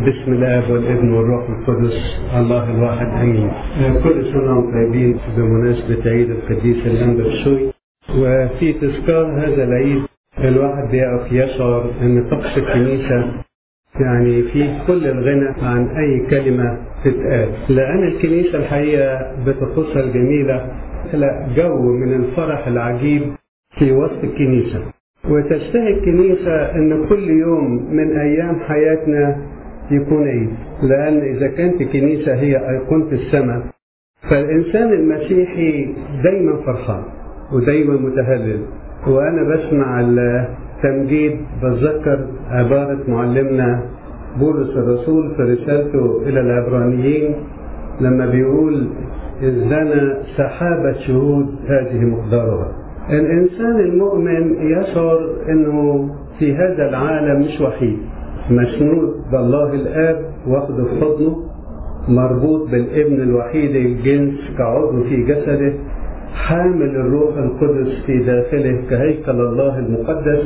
بسم الاب والابن والروح القدس الله الواحد امين كل سنه وانتم طيبين بمناسبه عيد القديس الانبا بشوي وفي تذكار هذا العيد الواحد بيقف يشعر ان طقس الكنيسه يعني في كل الغنى عن اي كلمه تتقال لان الكنيسه الحقيقه بطقوسها الجميله تخلق جو من الفرح العجيب في وسط الكنيسه وتشتهي الكنيسه ان كل يوم من ايام حياتنا يكون عيد لأن إذا كانت الكنيسة هي أيقونة السماء فالإنسان المسيحي دايما فرحان ودايما متهلل وأنا بسمع التمجيد بتذكر عبارة معلمنا بولس الرسول في رسالته إلى العبرانيين لما بيقول إذ لنا سحابة شهود هذه مقدارها الإنسان المؤمن يشعر أنه في هذا العالم مش وحيد مسنود بالله الآب واخده في حضنه مربوط بالابن الوحيد الجنس كعضو في جسده حامل الروح القدس في داخله كهيكل الله المقدس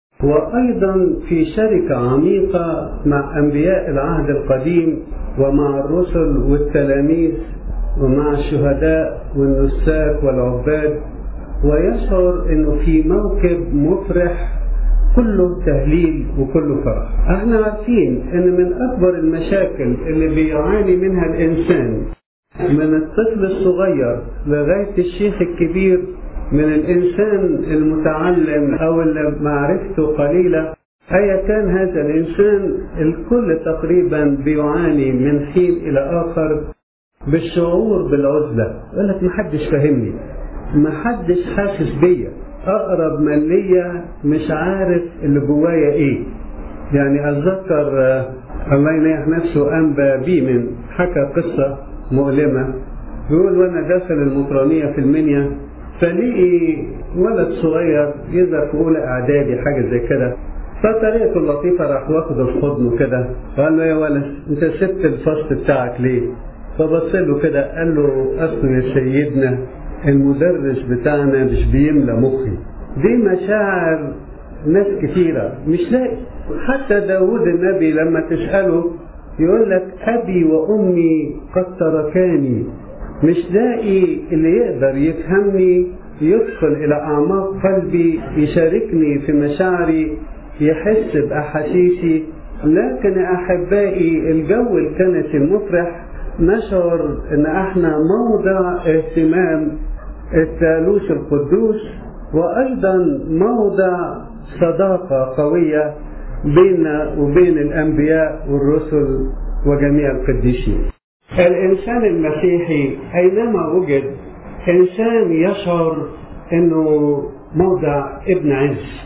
وأيضا في شركة عميقة مع أنبياء العهد القديم ومع الرسل والتلاميذ ومع الشهداء والنساك والعباد ويشعر انه في موكب مفرح كله تهليل وكله فرح احنا عارفين ان من اكبر المشاكل اللي بيعاني منها الانسان من الطفل الصغير لغاية الشيخ الكبير من الانسان المتعلم او اللي معرفته قليلة ايا كان هذا الانسان الكل تقريبا بيعاني من حين الى اخر بالشعور بالعزلة يقول لك محدش فاهمني محدش حاسس بيا اقرب من ليا مش عارف اللي جوايا ايه يعني اتذكر الله ينيح نفسه انبا بيمن حكى قصه مؤلمه بيقول وانا داخل المطرانيه في المنيا فلقي ولد صغير يظهر في اولى اعدادي حاجه زي كده فطريقته اللطيفه راح واخده في حضنه كده وقال له يا ولد انت سبت الفصل بتاعك ليه؟ فبص له كده قال له اصل يا سيدنا المدرس بتاعنا مش بيملى مخي دي مشاعر ناس كثيرة مش لاقي حتى داود النبي لما تسأله يقول لك أبي وأمي قد تركاني مش لاقي اللي يقدر يفهمني يدخل إلى أعماق قلبي يشاركني في مشاعري يحس بأحاسيسي لكن أحبائي الجو الكنسي المفرح نشعر ان احنا موضع اهتمام الثالوث القدوس وايضا موضع صداقه قويه بيننا وبين الانبياء والرسل وجميع القديسين. الانسان المسيحي اينما وجد انسان يشعر انه موضع ابن عز.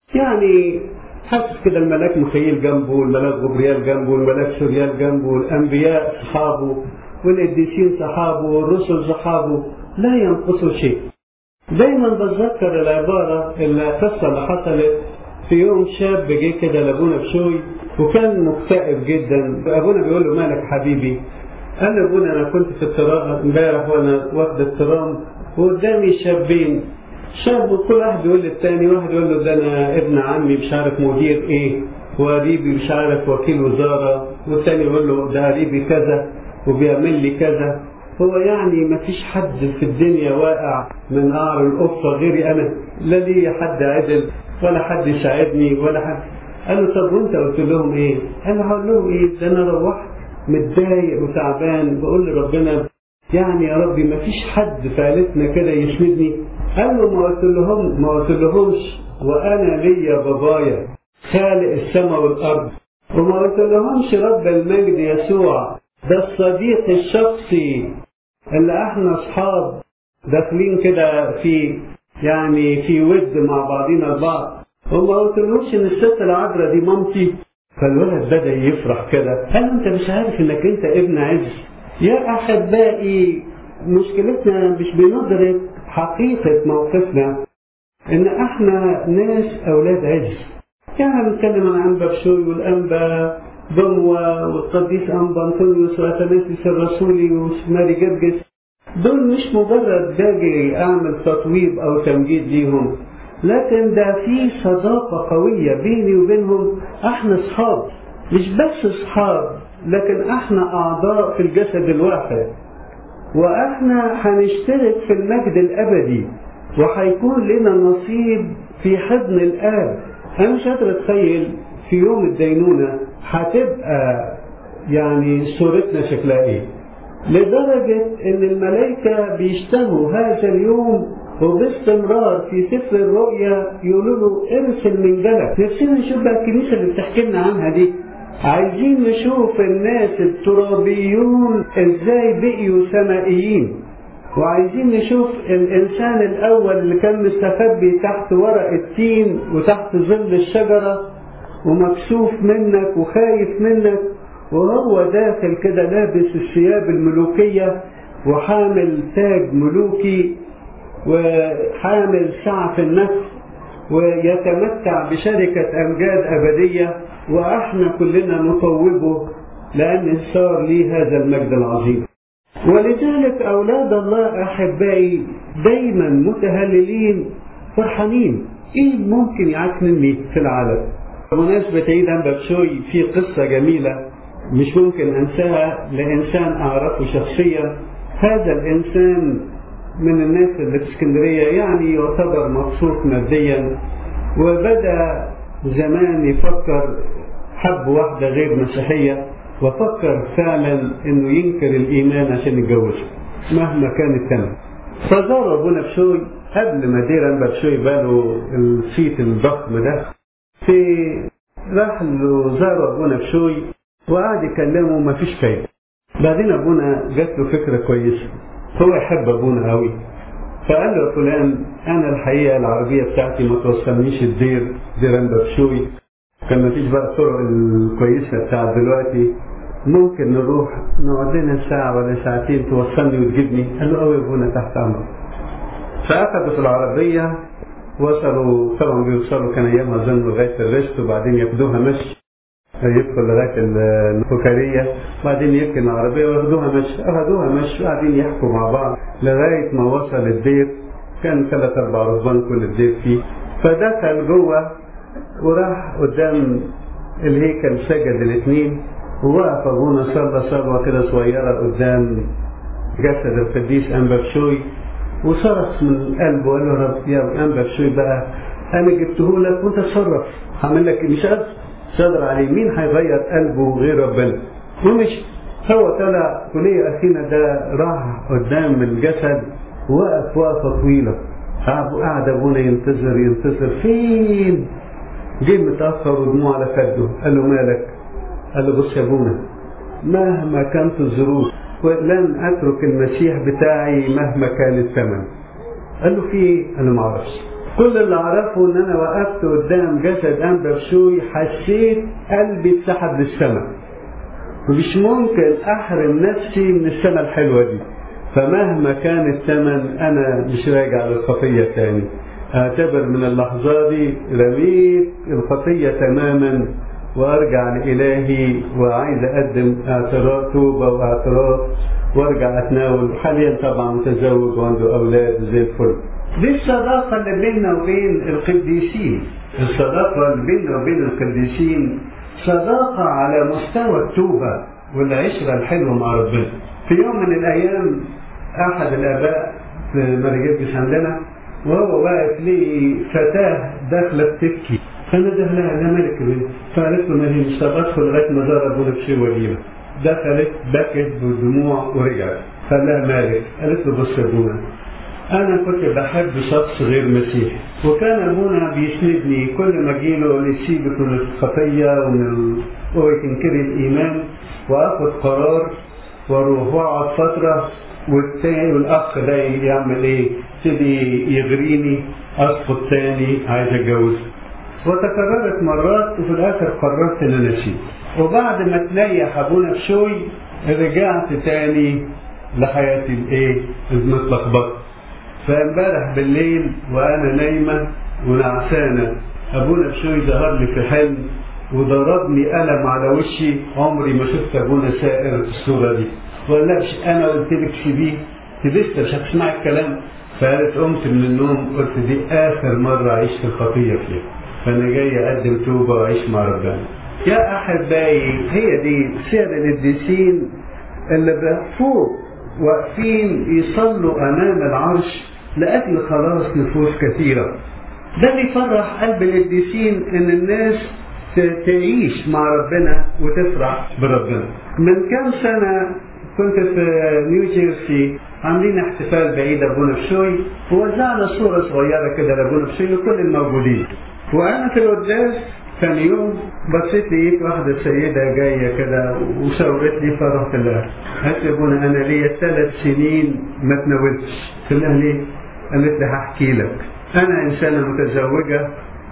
يعني حاسس كده الملاك مخيل جنبه والملاك غبريال جنبه والملاك سوريال جنبه والانبياء صحابه والقديسين صحابه والرسل صحابه لا ينقصه شيء دايما بتذكر العبارة القصة اللي حصلت في يوم شاب جه كده لابونا بشوي وكان مكتئب جدا ابونا بيقول له مالك حبيبي قال له ابونا انا كنت في الترام امبارح وانا واخد الترام وقدامي شابين شاب كل واحد يقول للتاني واحد يقول له ده انا ابن عمي مش عارف مدير ايه وقريبي مش عارف وكيل وزاره والتاني يقول له ده قريبي كذا وبيعمل لي كذا هو يعني ما فيش حد في الدنيا واقع من قعر القفه غيري انا لا لي حد عدل ولا حد يساعدني ولا حد قال له طب وانت قلت لهم ايه؟ انا هقول لهم ايه؟ ده انا روحت متضايق وتعبان بقول لربنا يعني يا ربي ما فيش حد في عيلتنا كده يسندني قال له ما قلت لهم ما قلت لهمش وانا ليا بابايا خالق السماء والارض وما قلت لهمش رب المجد يسوع ده الصديق الشخصي اللي احنا اصحاب داخلين كده في يعني في ود مع بعضنا البعض وما قلت لهمش ان الست العذراء دي مامتي فالولد بدا يفرح كده قال انت مش عارف انك انت ابن عز يا احبائي مشكلتنا مش بندرك حقيقة موقفنا إن إحنا ناس أولاد عز. يعني بنتكلم عن أنبا بشوي والأنبا بموى والقديس أنبا أنطونيوس وأتناسيس الرسولي وماري جرجس. دول مش مجرد باجي أعمل تطويب أو تمجيد ليهم. لكن ده في صداقة قوية بيني وبينهم إحنا أصحاب مش بس اصحاب لكن احنا اعضاء في الجسد الواحد واحنا هنشترك في المجد الابدي وهيكون لنا نصيب في حضن الاب انا مش قادر اتخيل في يوم الدينونه هتبقى يعني صورتنا شكلها ايه لدرجة ان الملائكة بيشتهوا هذا اليوم وباستمرار في سفر الرؤيا يقولوا له ارسل من جلك نفسنا نشوف بقى الكنيسة اللي بتحكي لنا عنها دي عايزين نشوف الناس الترابيون ازاي بقيوا سمائيين وعايزين نشوف الانسان الاول اللي كان مستخبي تحت ورق التين وتحت ظل الشجره ومكسوف منك وخايف منك وهو داخل كده لابس الثياب الملوكيه وحامل تاج ملوكي وحامل سعف النفس ويتمتع بشركة أمجاد أبدية وإحنا كلنا نطوبه لأن صار لي هذا المجد العظيم ولذلك أولاد الله أحبائي دايما متهللين فرحانين إيه ممكن يعكنني في العالم بمناسبة عيد بابشوي في قصة جميلة مش ممكن أنساها لإنسان أعرفه شخصيا هذا الإنسان من الناس اللي في اسكندرية يعني يعتبر مبسوط ماديا وبدأ زمان يفكر حب واحدة غير مسيحية وفكر فعلا انه ينكر الايمان عشان يتجوزها مهما كان الثمن فزار ابونا بشوي قبل ما دير انبا بشوي باله الصيت الضخم ده في راح له زار ابونا بشوي وقعد يكلمه مفيش فايده بعدين ابونا جات له فكره كويسه هو يحب ابونا قوي فقال له يا فلان انا الحقيقه العربيه بتاعتي ما توصلنيش الدير دير انبا بشوي كان مفيش بقى الطرق الكويسه بتاعت دلوقتي ممكن نروح نقعد لنا ساعة ولا ساعتين توصلني وتجيبني قال له قوي ابونا تحت امرك فاخدوا في العربية وصلوا طبعا بيوصلوا كان ايامها اظن لغاية الرشت وبعدين ياخدوها مشي يدخل لغاية الفكرية وبعدين يركن العربية وياخدوها مشي أخدوها مشي وقاعدين يحكوا مع بعض لغاية ما وصل الدير كان ثلاث أربع رهبان كل الدير فيه فدخل جوه وراح قدام الهيكل سجد الاثنين ووقف ابونا صلى صلوه كده صغيره قدام جسد القديس انبا بشوي وصرخ من قلبه وقال له رب يا انبا بشوي بقى انا جبته لك وانت تصرف هعمل لك مش قادر صدر عليه مين هيغير قلبه غير ربنا ومش هو طلع وليه اخينا ده راح قدام الجسد وقف وقفه طويله قعد ابونا ينتظر ينتظر فين جه متاخر ودموع على خده قال له مالك قال له بص يا ابونا مهما كانت الظروف ولن اترك المسيح بتاعي مهما كان الثمن قال له في ايه؟ قال له ما اعرفش كل اللي اعرفه ان انا وقفت قدام جسد انبا بشوي حسيت قلبي اتسحب للسماء ومش ممكن احرم نفسي من السماء الحلوه دي فمهما كان الثمن انا مش راجع للخطيه تاني اعتبر من اللحظه دي رميت الخطيه تماما وارجع لالهي وعايز اقدم اعتراف توبه واعتراف وارجع اتناول حاليا طبعا متزوج وعنده اولاد زي الفل دي الصداقه اللي بيننا وبين القديسين الصداقه اللي بيننا وبين القديسين صداقه على مستوى التوبه والعشره الحلوه مع ربنا في يوم من الايام احد الاباء في مرجبس عندنا وهو واقف ليه فتاه داخله تبكي فنده لها ده ملك بنت فقالت له ما هي مش ادخل لغايه ما زار ابونا بشيء وجيبه دخلت بكت بالدموع ورجعت قال لها مالك قالت له بص يا ابونا انا كنت بحب شخص غير مسيحي وكان ابونا بيسندني كل ما اجيله يقول لي سيبك من الخطيه ومن ال... وتنكري الايمان واخد قرار واروح واقعد فتره والتاني والاخ ده يعمل ايه؟ يبتدي يغريني اسقط تاني عايز اتجوز وتكررت مرات وفي الاخر قررت ان انا اسيب وبعد ما تنيح ابونا بشوي رجعت تاني لحياتي الايه؟ المتلخبطه فامبارح بالليل وانا نايمه ونعسانه ابونا بشوي ظهر لي في حلم وضربني قلم على وشي عمري ما شفت ابونا سائر في الصوره دي وقال لها انا قلت لك سيبيه لسه مش هتسمعي الكلام فقالت قمت من النوم قلت دي اخر مره اعيش في الخطيه فيها فانا جاي اقدم توبه واعيش مع ربنا يا أحبائي هي دي سير القديسين اللي فوق واقفين يصلوا أمام العرش لأجل خلاص نفوس كثيرة ده اللي يفرح قلب القديسين إن الناس تعيش مع ربنا وتفرح بربنا من كام سنة كنت في نيو جيرسي عاملين احتفال بعيد ابونا بشوي ووزعنا صوره صغيره كده لابونا بشوي لكل الموجودين وانا في القداس ثاني يوم بصيت لقيت واحدة سيدة جاية كده وشاورت لي فرحت لها قالت لي ابونا أنا ليا ثلاث سنين ما تناولتش قلت لها ليه؟ قالت لي هحكي لك أنا إنسانة متزوجة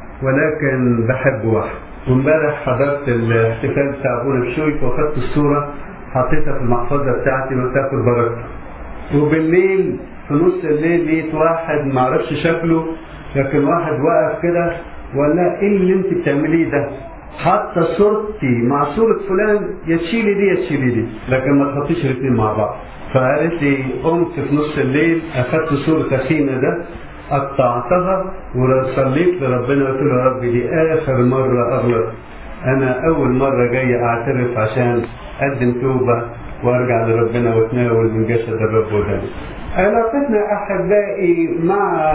ولكن بحب واحد وامبارح حضرت الاحتفال بتاع ابونا بشوي واخدت الصورة حطيتها في المحفظة بتاعتي ما تاخد بركة وبالليل في نص الليل لقيت واحد ما اعرفش شكله لكن واحد واقف كده وقال لها ايه اللي انت بتعمليه ده؟ حاطه صورتي مع صورة فلان يا تشيلي دي يا تشيلي دي لكن ما تحطيش الاثنين مع بعض فقالت لي قمت في نص الليل اخدت صورة اخينا ده قطعتها وصليت لربنا قلت له يا رب دي اخر مرة اغلط انا اول مرة جاي اعترف عشان اقدم توبة وارجع لربنا واتناول من جسد الرب ودمه علاقتنا احبائي مع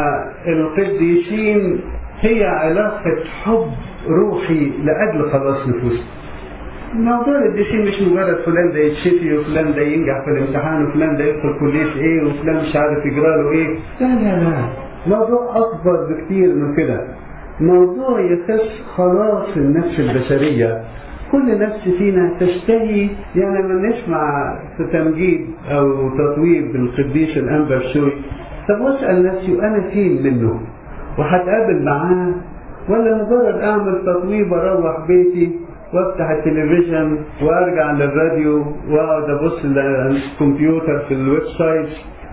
القديسين هي علاقة حب روحي لأجل خلاص نفوسنا. موضوع القديسين مش مجرد فلان ده يتشفي وفلان ده ينجح في الامتحان وفلان ده يدخل كلية ايه وفلان مش عارف يجرى له ايه. لا لا لا. موضوع أكبر بكتير من كده. موضوع يخص خلاص النفس البشرية. كل نفس فينا تشتهي يعني لما نسمع في تمجيد او تطويب بالقديس الانبا الشوي طب واسال نفسي وانا فين منه؟ وهتقابل معاه ولا مجرد اعمل تطويب اروح بيتي وافتح التلفزيون وارجع للراديو واقعد ابص للكمبيوتر في الويب سايت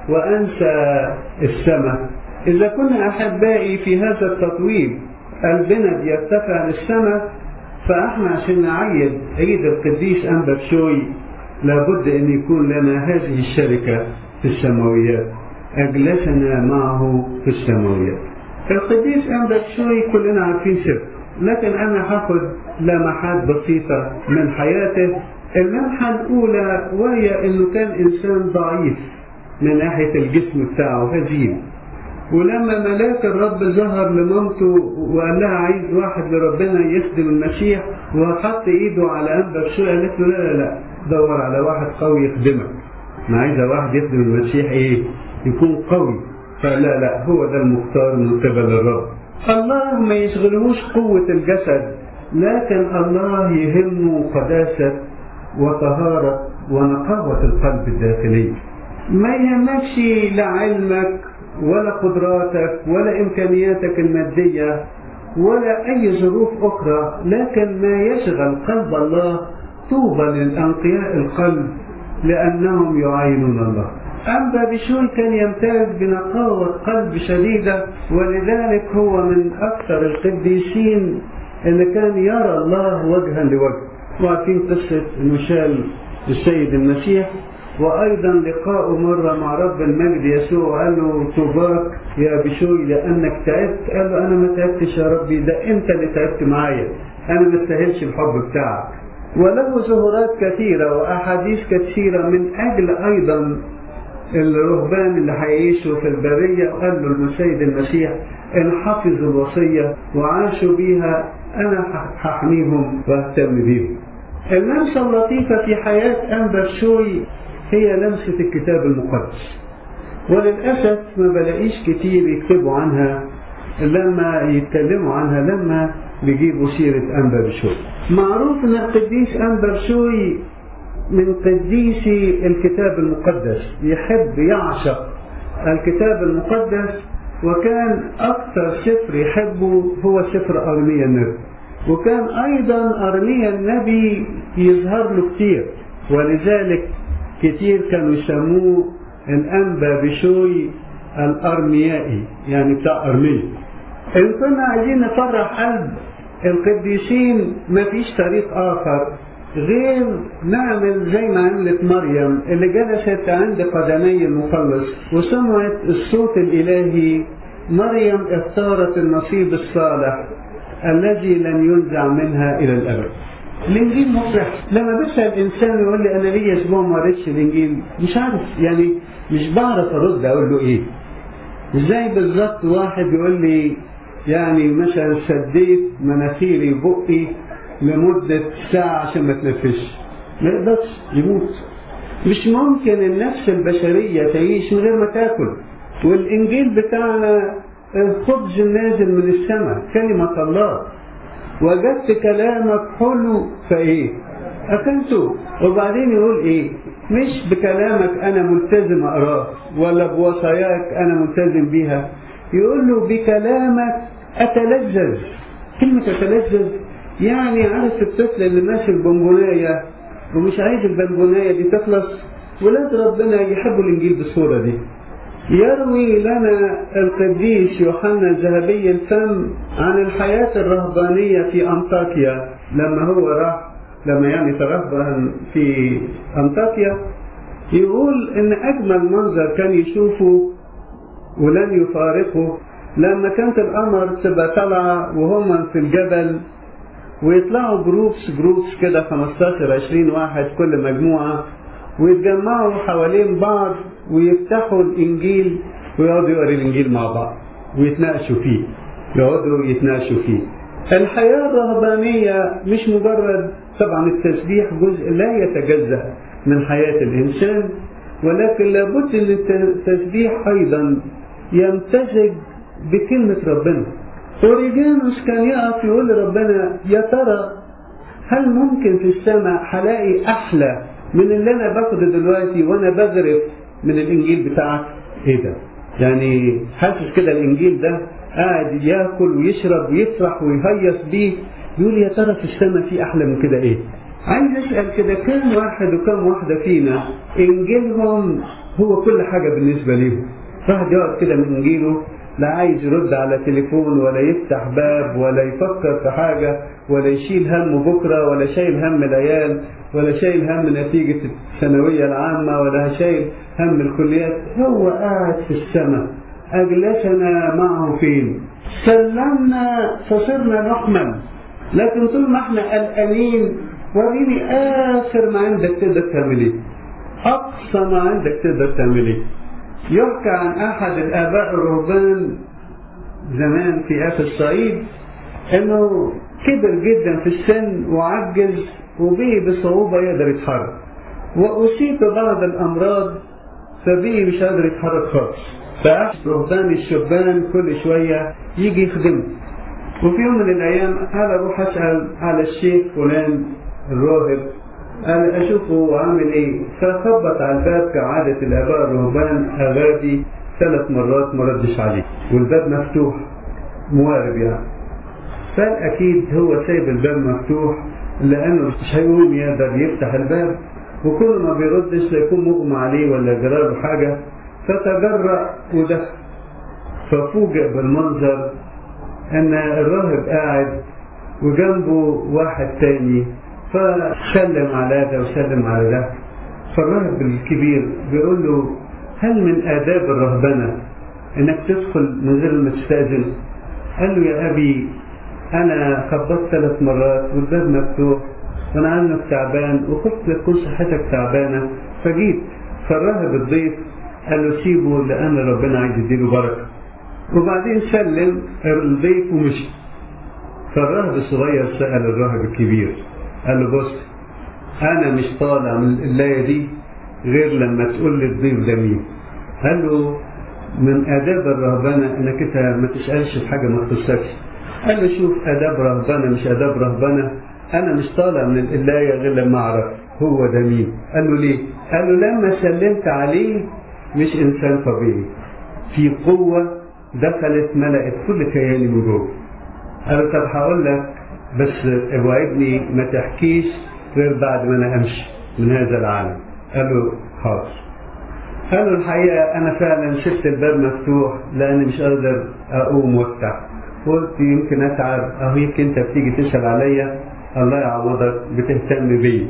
وانسى السماء اذا كنا احبائي في هذا التطويب قلبنا بيرتفع للسماء فاحنا عشان نعيد عيد القديس انبا بشوي لابد ان يكون لنا هذه الشركه في السماويات اجلسنا معه في السماويات القديس أنبا شوي كلنا عارفين سر لكن أنا هاخد لمحات بسيطة من حياته اللمحة الأولى وهي إنه كان إنسان ضعيف من ناحية الجسم بتاعه هزيل ولما ملاك الرب ظهر لمامته وقال لها عايز واحد لربنا يخدم المسيح وحط ايده على انبا شوي قالت له لا لا لا دور على واحد قوي يخدمك انا عايزه واحد يخدم المسيح ايه يكون قوي فلا لا هو ده المختار من قبل الرب الله ما يشغلهوش قوة الجسد لكن الله يهمه قداسة وطهارة ونقاوة القلب الداخلي ما يهمكش لا علمك ولا قدراتك ولا إمكانياتك المادية ولا أي ظروف أخرى لكن ما يشغل قلب الله طوبى للأنقياء القلب لأنهم يعاينون الله أما بشوي كان يمتاز بنقاوة قلب شديدة ولذلك هو من أكثر القديسين اللي كان يرى الله وجها لوجه وعارفين قصة إنه شال السيد المسيح وأيضا لقاءه مرة مع رب المجد يسوع قال له طوباك يا بشوي لأنك تعبت قال له أنا ما تعبتش يا ربي ده أنت اللي تعبت معايا أنا ما استاهلش الحب بتاعك وله ظهورات كثيرة وأحاديث كثيرة من أجل أيضا الرهبان اللي هيعيشوا في البرية قال له المسيد المسيح إن حفظوا الوصية وعاشوا بيها أنا هحميهم واهتم بيهم. اللمسة اللطيفة في حياة أنبا شوي هي لمسة الكتاب المقدس. وللأسف ما بلاقيش كتير يكتبوا عنها لما يتكلموا عنها لما بيجيبوا سيرة أنبا بشوي. معروف أن القديس أنبا بشوي من قديسي الكتاب المقدس يحب يعشق الكتاب المقدس وكان أكثر سفر يحبه هو سفر أرميا النبي وكان أيضا أرميا النبي يظهر له كتير ولذلك كتير كانوا يسموه الأنبا بشوي الأرميائي يعني بتاع أرميا إن كنا عايزين نفرح قلب القديسين ما فيش طريق آخر غير نعمل زي ما عملت مريم اللي جلست عند قدمي المخلص وسمعت الصوت الإلهي مريم اختارت النصيب الصالح الذي لن ينزع منها إلى الأبد الانجيل مفرح لما بسال انسان يقول لي انا ليا اسبوع ما قريتش الانجيل مش عارف يعني مش بعرف ارد اقول له ايه ازاي بالظبط واحد يقول لي يعني مثلا سديت مناخيري بقي لمدة ساعة عشان ما تنفسش ما يقدرش يموت مش ممكن النفس البشرية تعيش من غير ما تاكل والإنجيل بتاعنا الخبز النازل من السماء كلمة الله وجدت كلامك حلو فإيه أكلته وبعدين يقول إيه مش بكلامك أنا ملتزم أقراه ولا بوصاياك أنا ملتزم بيها يقول له بكلامك أتلذذ كلمة أتلذذ يعني عارف الطفل اللي ماشي البونبوناية ومش عايز البونبوناية دي تخلص ولاد ربنا يحبوا الإنجيل بالصورة دي يروي لنا القديس يوحنا الذهبي الفم عن الحياة الرهبانية في أنطاكيا لما هو راح لما يعني ترهبن في أنطاكيا يقول إن أجمل منظر كان يشوفه ولن يفارقه لما كانت القمر تبقى طالعة وهم في الجبل ويطلعوا جروبس جروبس كده 15 20 واحد كل مجموعة ويتجمعوا حوالين بعض ويفتحوا الإنجيل ويقعدوا يقروا الإنجيل مع بعض ويتناقشوا فيه يقعدوا يتناقشوا فيه الحياة الرهبانية مش مجرد طبعا التسبيح جزء لا يتجزأ من حياة الإنسان ولكن لابد ان التسبيح أيضا يمتزج بكلمة ربنا أوريجانوس كان يقف يقول لربنا يا ترى هل ممكن في السماء هلاقي أحلى من اللي أنا باخده دلوقتي وأنا بغرف من الإنجيل بتاعك إيه ده؟ يعني حاسس كده الإنجيل ده قاعد ياكل ويشرب ويفرح ويهيص بيه يقول يا ترى في السماء في أحلى من كده إيه؟ عايز أسأل كده كم واحد وكم واحدة فينا إنجيلهم هو كل حاجة بالنسبة ليهم واحد يقعد كده من إنجيله لا عايز يرد على تليفون ولا يفتح باب ولا يفكر في حاجة ولا يشيل هم بكرة ولا شايل هم العيال ولا شايل هم نتيجة الثانوية العامة ولا شايل هم الكليات هو قاعد في السماء أجلسنا معه فين سلمنا فصرنا نحمل لكن طول ما احنا قلقانين وريني آخر ما عندك تقدر تعمل ايه أقصى ما عندك تقدر تعمل ايه يحكى عن أحد الآباء الرهبان زمان في آخر الصعيد إنه كبر جدا في السن وعجز وبيه بصعوبة يقدر يتحرك وأصيب ببعض الأمراض فبيه مش قادر يتحرك خالص فأحد رهبان الشبان كل شوية يجي يخدمه وفي يوم من الأيام قال أروح أسأل على الشيخ فلان الراهب قال أشوفه عامل إيه فخبط على الباب كعادة الآباء الرهبان أغابي ثلاث مرات ما ردش عليه والباب مفتوح موارب يعني قال أكيد هو سايب الباب مفتوح لأنه مش هيقوم يقدر يفتح الباب وكل ما بيردش يكون مغمى عليه ولا جراله حاجة فتجرأ ودخل ففوجئ بالمنظر ان الراهب قاعد وجنبه واحد تاني فسلم على ده وسلم على ده فالراهب الكبير بيقول له هل من آداب الرهبنة انك تدخل من غير ما تستأذن قال له يا أبي أنا خبطت ثلاث مرات والباب مفتوح وأنا عنك تعبان وخفت تكون صحتك تعبانة فجيت فالراهب الضيف قال له سيبه لأن ربنا عايز يديله بركة وبعدين سلم الضيف ومشي فالراهب الصغير سأل الراهب الكبير قال له بص أنا مش طالع من الآية دي غير لما تقول لي الضيف ده مين قال له من آداب الرهبنة إنك أنت ما تسألش في حاجة ما تخصكش قال له شوف آداب رهبنة مش آداب رهبنة أنا مش طالع من الآية غير لما أعرف هو ده مين قال له ليه قال له لما سلمت عليه مش إنسان طبيعي في قوة دخلت ملأت كل كياني من جوه قال له طب هقول لك بس اوعدني ما تحكيش غير بعد ما انا امشي من هذا العالم قال له حاضر قال له الحقيقة أنا فعلا سبت الباب مفتوح لأني مش قادر أقوم وأفتح قلت يمكن أتعب أهو يمكن أنت بتيجي تسأل عليا الله يعوضك بتهتم بيا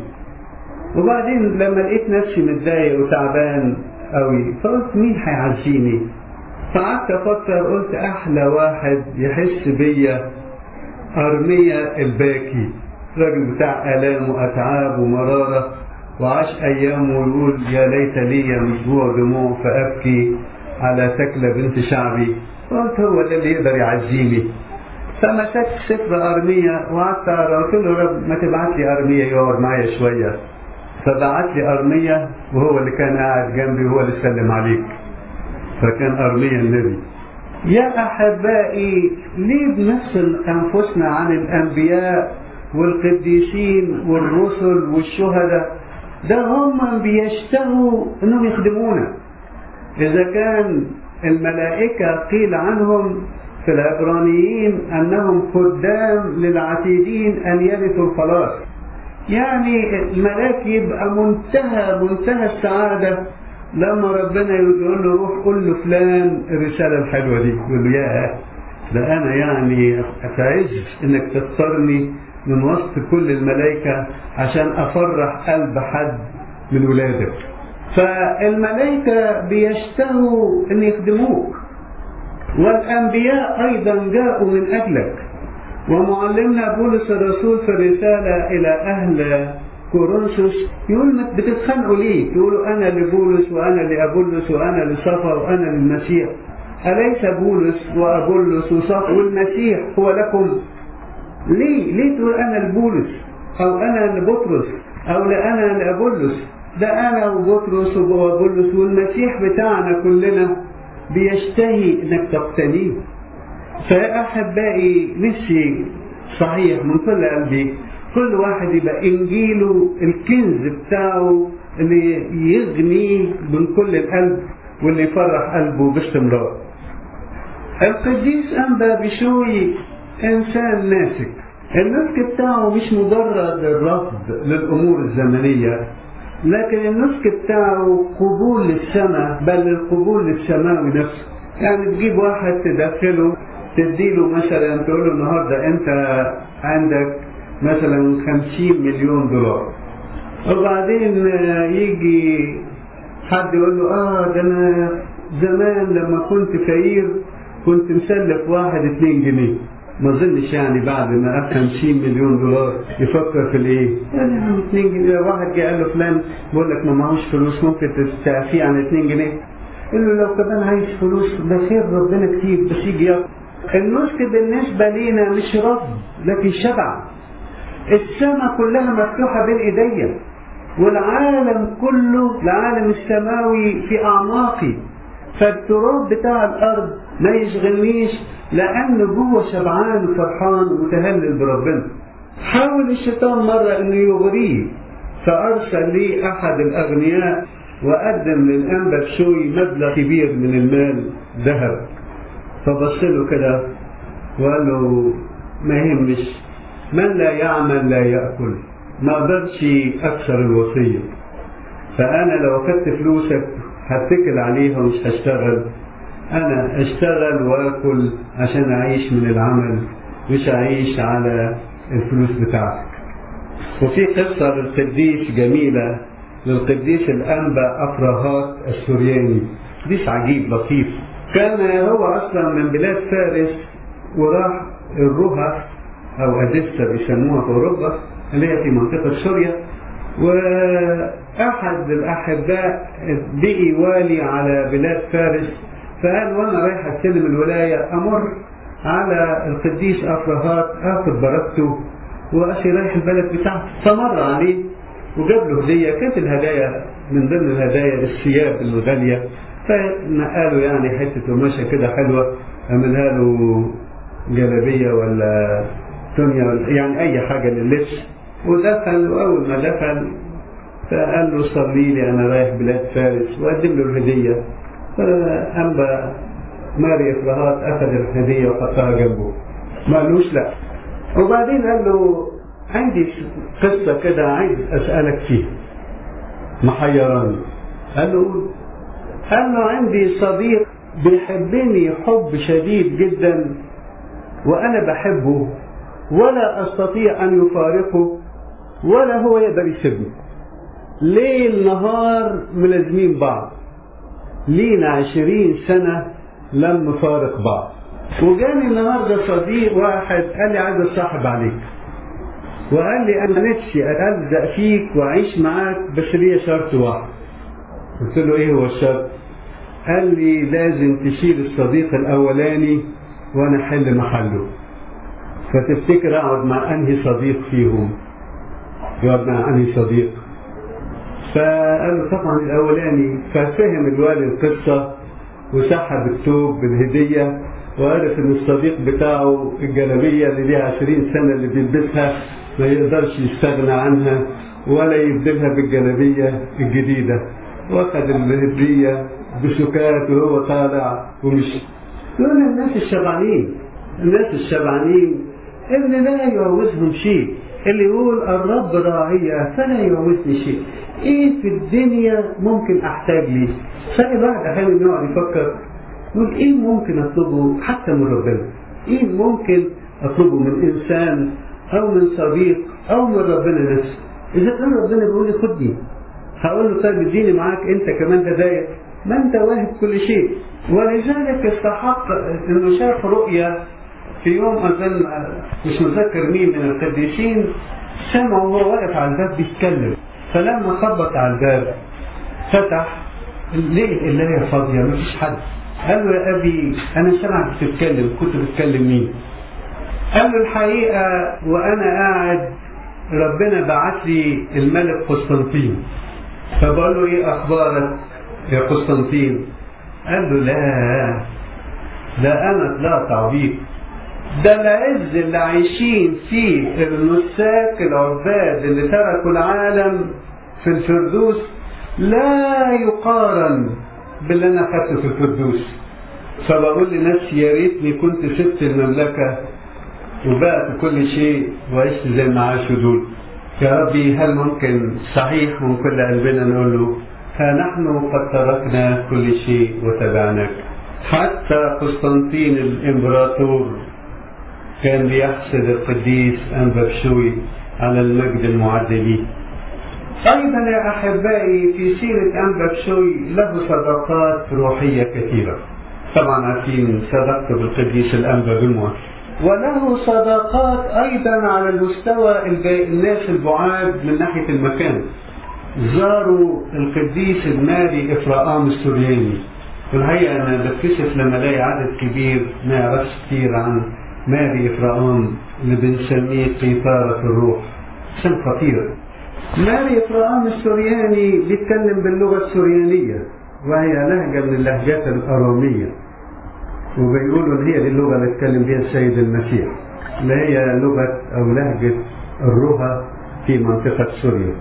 وبعدين لما لقيت نفسي متضايق وتعبان قوي فقلت مين هيعزيني فقعدت افكر قلت احلى واحد يحس بيا ارميا الباكي راجل بتاع آلام وأتعاب ومرارة وعاش أيامه ويقول يا ليت لي مجموع دموع فأبكي على تكلة بنت شعبي قلت هو ده اللي يقدر يعزيني فمسكت سفر أرمية وقعدت أقرأ قلت له رب ما تبعت لي أرمية يقعد معايا شوية فبعت لي أرمية وهو اللي كان قاعد جنبي وهو اللي سلم عليك فكان أرمية النبي يا أحبائي ليه بنفصل أنفسنا عن الأنبياء والقديسين والرسل والشهداء ده هم بيشتهوا انهم يخدمونا اذا كان الملائكة قيل عنهم في العبرانيين انهم خدام للعتيدين ان يرثوا الخلاص يعني الملاك يبقى منتهى منتهى السعادة لما ربنا يقول له روح قول له فلان الرسالة الحلوة دي يقول له يا ده انا يعني اتعز انك تختارني من وسط كل الملائكة عشان أفرح قلب حد من ولادك فالملائكة بيشتهوا أن يخدموك والأنبياء أيضا جاءوا من أجلك ومعلمنا بولس الرسول في الرسالة إلى أهل كورنثوس يقول بتتخانقوا ليه؟ يقولوا أنا لبولس وأنا لأبولس وأنا لصفا وأنا للمسيح أليس بولس وأبولس وصفا والمسيح هو لكم ليه ليه تقول انا لبولس او انا لبطرس او انا لابولس ده انا وبطرس وابولس والمسيح بتاعنا كلنا بيشتهي انك تقتنيه فيا احبائي نفسي صحيح من كل قلبي كل واحد يبقى انجيله الكنز بتاعه اللي يغنيه من كل القلب واللي يفرح قلبه باستمرار القديس انبا بشوي انسان ناسك النسك بتاعه مش مجرد الرفض للامور الزمنيه لكن النسك بتاعه قبول للسماء بل القبول للسماوي نفسه يعني تجيب واحد تدخله تديله مثلا تقول له النهارده انت عندك مثلا خمسين مليون دولار وبعدين يجي حد يقول له اه ده انا زمان لما كنت فقير كنت مسلف واحد اتنين جنيه ما اظنش يعني بعد ما اب 50 مليون دولار يفكر في الايه؟ يعني 2 جنيه واحد جه قال له فلان بيقول لك ما معهوش فلوس ممكن تستعفيه عن 2 جنيه قال له لو كمان عايز فلوس ده خير ربنا كتير بس يجي ياخد النسك بالنسبة لينا مش رفض لكن شبع السماء كلها مفتوحة بين ايديا والعالم كله العالم السماوي في اعماقي فالتراب بتاع الارض ما يشغلنيش لان جوه شبعان وفرحان ومتهلل بربنا حاول الشيطان مرة انه يغريه فارسل لي احد الاغنياء وقدم للانبا بشوي مبلغ كبير من المال ذهب فبص له كده وقال له ما يهمش من لا يعمل لا ياكل ما اقدرش اكسر الوصيه فانا لو اخدت فلوسك هتكل عليها ومش هشتغل انا اشتغل واكل عشان اعيش من العمل مش اعيش على الفلوس بتاعتك وفي قصة للقديس جميلة للقديس الأنبا أفراهات السورياني قديس عجيب لطيف كان هو أصلا من بلاد فارس وراح الرها أو أديسا بيسموها في أوروبا اللي هي في منطقة سوريا وأحد الأحباء بقي والي على بلاد فارس فقال وأنا رايح أستلم الولاية أمر على القديس أفراهات آخذ بركته وأخي رايح البلد بتاعته فمر عليه وجاب له هدية كانت الهدايا من ضمن الهدايا الثياب الغالية فنقاله يعني حتة قماشة كده حلوة عملها له جلابية ولا دنيا ولا يعني أي حاجة للبس ودخل وأول ما دخل فقال له صلي لي أنا رايح بلاد فارس وقدم له الهدية فأنبا ماري إفراهات أخذ الهدية وحطها جنبه ما قالوش لا وبعدين قال له عندي قصة كده عايز أسألك فيها محيراني قال له قال له عندي صديق بيحبني حب شديد جدا وأنا بحبه ولا أستطيع أن يفارقه ولا هو يقدر يسيبني ليل نهار ملازمين بعض لينا عشرين سنة لم نفارق بعض وجاني النهاردة صديق واحد قال لي عايز اتصاحب عليك وقال لي انا نفسي الزق فيك واعيش معاك بس ليا شرط واحد قلت له ايه هو الشرط قال لي لازم تشيل الصديق الاولاني وانا احل محله فتفتكر اقعد مع انهي صديق فيهم يقعد مع انهي صديق فقال له طبعا الاولاني ففهم الوالي القصه وسحب الثوب بالهديه وعرف ان الصديق بتاعه الجلابيه اللي ليها 20 سنه اللي بيلبسها ما يقدرش يستغنى عنها ولا يبدلها بالجلابيه الجديده واخد الهديه بسكات وهو طالع ومشي دول الناس الشبعانين الناس الشبعانين اللي لا يعوزهم شيء اللي يقول الرب راعية فلا يعوزني شيء ايه في الدنيا ممكن احتاج ليه تلاقي بعد احيانا يقعد يفكر يقول ايه ممكن اطلبه حتى من ربنا ايه ممكن اطلبه من انسان او من صديق او من ربنا نفسه اذا كان ربنا بيقول لي خدني هقول له طيب اديني معاك انت كمان ده زيك ما انت واهب كل شيء ولذلك استحق انه شاف رؤيا في يوم اظن مش متذكر مين من القديسين سمعوا وهو واقف على الباب بيتكلم فلما خبط على الباب فتح لقي القلايه فاضيه مفيش حد قال له يا ابي انا سمعك بتتكلم كنت بتكلم مين؟ قال له الحقيقه وانا قاعد ربنا بعت لي الملك قسطنطين فبقول له ايه اخبارك يا قسطنطين؟ قال له لا لا انا لا تعبيط ده العز اللي عايشين فيه النساك العباد اللي تركوا العالم في الفردوس لا يقارن باللي انا اخدته في الفردوس فبقول لنفسي يا ريتني كنت سبت المملكه وبقت كل شيء وعشت زي ما عاشوا دول يا ربي هل ممكن صحيح من كل قلبنا نقول له ها نحن قد تركنا كل شيء وتبعناك حتى قسطنطين الامبراطور كان بيحسد القديس أنبابشوي على المجد المعد ليه أيضا يا أحبائي في سيرة أنبابشوي له صداقات روحية كثيرة طبعا عارفين صداقته بالقديس الأنبا بالموت وله صداقات أيضا على المستوى الناس البعاد من ناحية المكان زاروا القديس الماري إفراام السورياني والحقيقة أنا بتكسف لما ألاقي عدد كبير ما يعرفش كتير عن ماري إفراام اللي بنسميه قيثارة الروح اسم خطير ماري إفراام السورياني بيتكلم باللغة السوريانية وهي لهجة من اللهجات الأرامية وبيقولوا إن هي دي اللغة اللي اتكلم بها السيد المسيح اللي هي لغة أو لهجة الرها في منطقة سوريا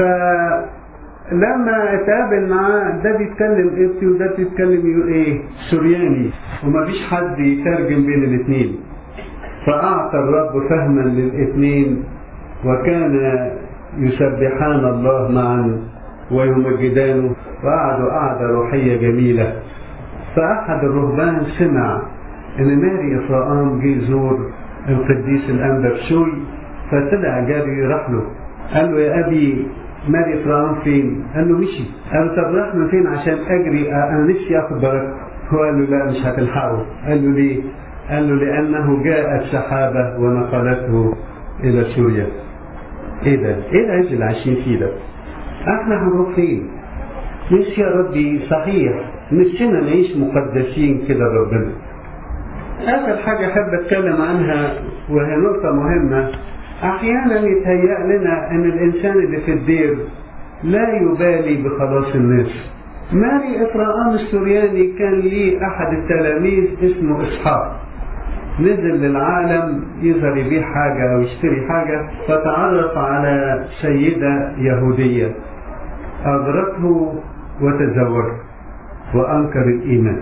فلما اتقابل معاه ده بيتكلم قبطي وده بيتكلم يقول ايه سورياني ومفيش حد يترجم بين الاثنين فأعطى الرب فهما للاثنين وكان يسبحان الله معا ويمجدانه وقعدوا قعدة روحية جميلة فأحد الرهبان سمع إن ماري إفراام جه يزور القديس الأنبا بشوي فطلع جاري راح له قال له يا أبي ماري إفراام فين؟ قال له مشي قال له طب راح من فين عشان أجري أنا نفسي آخد بركة هو قال له لا مش هتلحقه قال له ليه؟ قال له لأنه جاءت سحابة ونقلته إلى سوريا إيه ده؟ إيه العز اللي عايشين فيه ده؟ إحنا هنروح فين؟ نفسي يا ربي صحيح نفسنا نعيش مقدسين كده ربنا آخر حاجة أحب أتكلم عنها وهي نقطة مهمة أحيانا يتهيأ لنا أن الإنسان اللي في الدير لا يبالي بخلاص الناس ماري إفراام السورياني كان ليه أحد التلاميذ اسمه إسحاق نزل للعالم يظهر يبيع حاجة أو يشتري حاجة فتعرف على سيدة يهودية أغرته وتزوج وأنكر الإيمان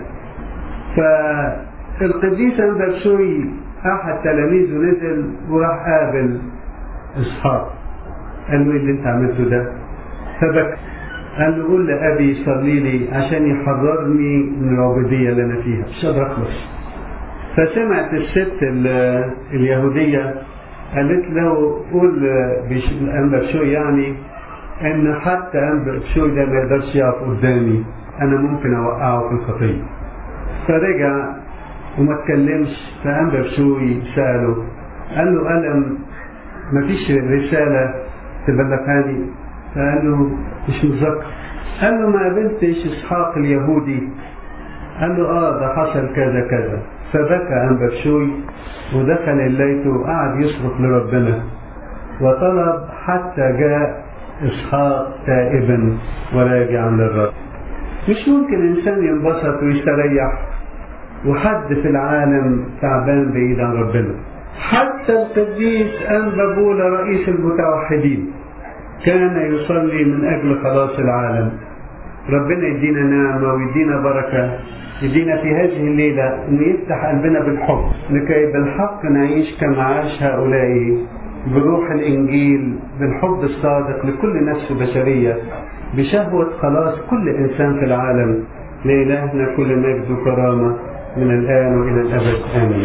فالقديس أنبرسوي أحد تلاميذه نزل وراح قابل إسحاق قال له إيه اللي أنت عملته ده؟ فبكى قال له قول لأبي يصلي لي عشان يحررني من العبودية اللي أنا فيها مش قادر أخلص فسمعت الست اليهودية قالت له قول أنبا شوي يعني إن حتى أنبا شوي ده ما يقدرش يقف قدامي أنا ممكن أوقعه في الخطية فرجع وما اتكلمش فأنبا شوي سأله قال له ألم مفيش رسالة تبلغها لي فقال له مش متذكر قال له ما قابلتش اسحاق اليهودي قال له اه ده حصل كذا كذا فبكى أنبرشوي ودخل الليت وقعد يصرخ لربنا وطلب حتى جاء إسحاق تائبا وراجعا للرب مش ممكن إنسان ينبسط ويستريح وحد في العالم تعبان بعيد عن ربنا حتى القديس أنبابولا رئيس المتوحدين كان يصلي من أجل خلاص العالم ربنا يدينا نعمة ويدينا بركة يدينا في هذه الليلة أن يفتح قلبنا بالحب لكي بالحق نعيش كما عاش هؤلاء بروح الإنجيل بالحب الصادق لكل نفس بشرية بشهوة خلاص كل إنسان في العالم لإلهنا كل مجد وكرامة من الآن وإلى الأبد آمين